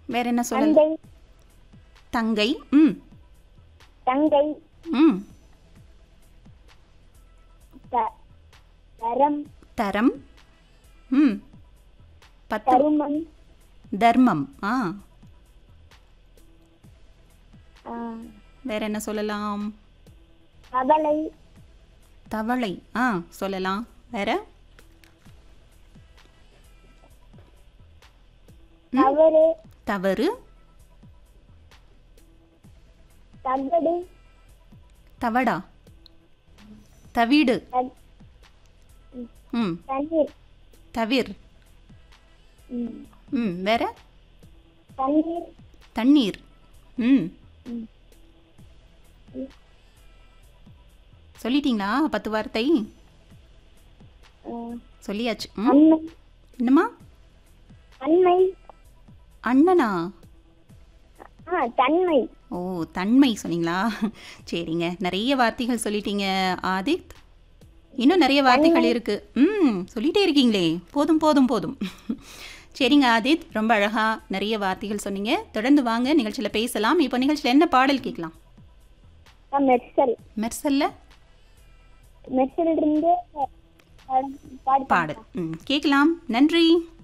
வேற என்ன சொல்லலாம் தந்தை தங்கை ம் தங்கை ம் த- தரம் தரம் ம் பத்து தருமம் தர்மம் ஆ ஆ, வேற என்ன சொல்லலாம் கவலை தவளை ஆ சொல்லலாம் வேற தவறு தவறு தகடு தவடா தவிடு த- ம் தண்ணீர் தவிர் ம், ம் வேற தண்ணீர் தண்ணீர் ம் ம். சொல்லிட்டீங்களா பத்து வார்த்தை ஆ, சொல்லியாச்சு ம் அன்னை என்னம்மா அன்னை அண்ணனா ஆ தன்மை ஓ தன்மை சொன்னீங்களா சரிங்க நிறைய வார்த்தைகள் சொல்லிட்டீங்க ஆதித் இன்னும் நிறைய வார்த்தைகள் இருக்கு ம் சொல்லிட்டே இருக்கீங்களே போதும் போதும் போதும் சரிங்க ஆதித் ரொம்ப அழகா நிறைய வார்த்தைகள் சொன்னீங்க தொடர்ந்து வாங்க நிகழ்ச்சியில் பேசலாம் இப்போ நிகழ்ச்சியில் என்ன பாடல் கேட்கலாம் ஆ, மெர்சல் மெர்சல்ல மெர்சல் இருந்து பாடு பாடல் ம் கேட்கலாம் நன்றி